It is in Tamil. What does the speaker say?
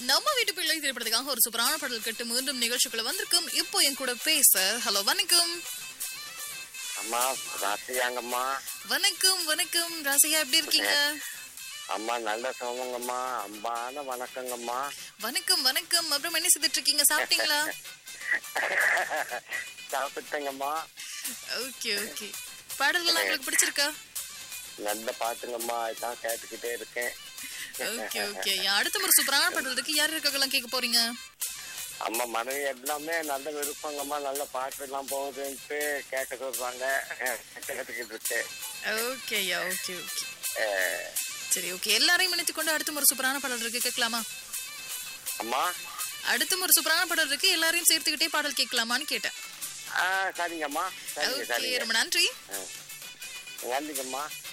நம்ம வீட்டு பிள்ளை திரைப்படத்துக்காக ஒரு சூப்பரான பாடல் கேட்டு மீண்டும் நிகழ்ச்சிக்குள்ள வந்திருக்கும் இப்போ என் கூட பேச ஹலோ வணக்கம் அம்மா ராசியாங்கம்மா வணக்கம் வணக்கம் ராசியா எப்படி இருக்கீங்க அம்மா நல்ல சோமங்கம்மா அம்பான வணக்கங்கம்மா வணக்கம் வணக்கம் அப்புறம் என்ன செய்துட்டு இருக்கீங்க சாப்பிட்டீங்களா சாப்பிட்டேங்கம்மா ஓகே ஓகே பாடல்கள்லாம் உங்களுக்கு பிடிச்சிருக்கா நல்ல பாட்டுங்கம்மா இதான் கேட்டுக்கிட்டே இருக்கேன் ஓகே ஓகே அடுத்த ஒரு சூப்பரான பாடல் இருக்கு யார் இருக்கலாம் கேட்க போறீங்க அம்மா மனைவி எல்லாமே நல்ல விருப்பங்கம்மா நல்ல பாட்டு எல்லாம் போகுதுன்ட்டு கேட்க சொல்றாங்க கேட்டுக்கிட்டு இருக்கேன் ஓகேயா ஓகே ஓகே அஹ், சரி ஓகே எல்லாரையும் இணைத்துக் கொண்டு அடுத்த ஒரு சூப்பரான பாடல் இருக்கு கேட்கலாமா அம்மா அடுத்த ஒரு சூப்பரான பாடல் இருக்கு எல்லாரையும் சேர்த்துக்கிட்டே பாடல் கேட்கலாமான்னு கேட்டேன் ஆ சரிங்கம்மா சரிங்க ஓகே சரிங்க ரொம்ப நன்றி அஹ், நன்றிங்கம்மா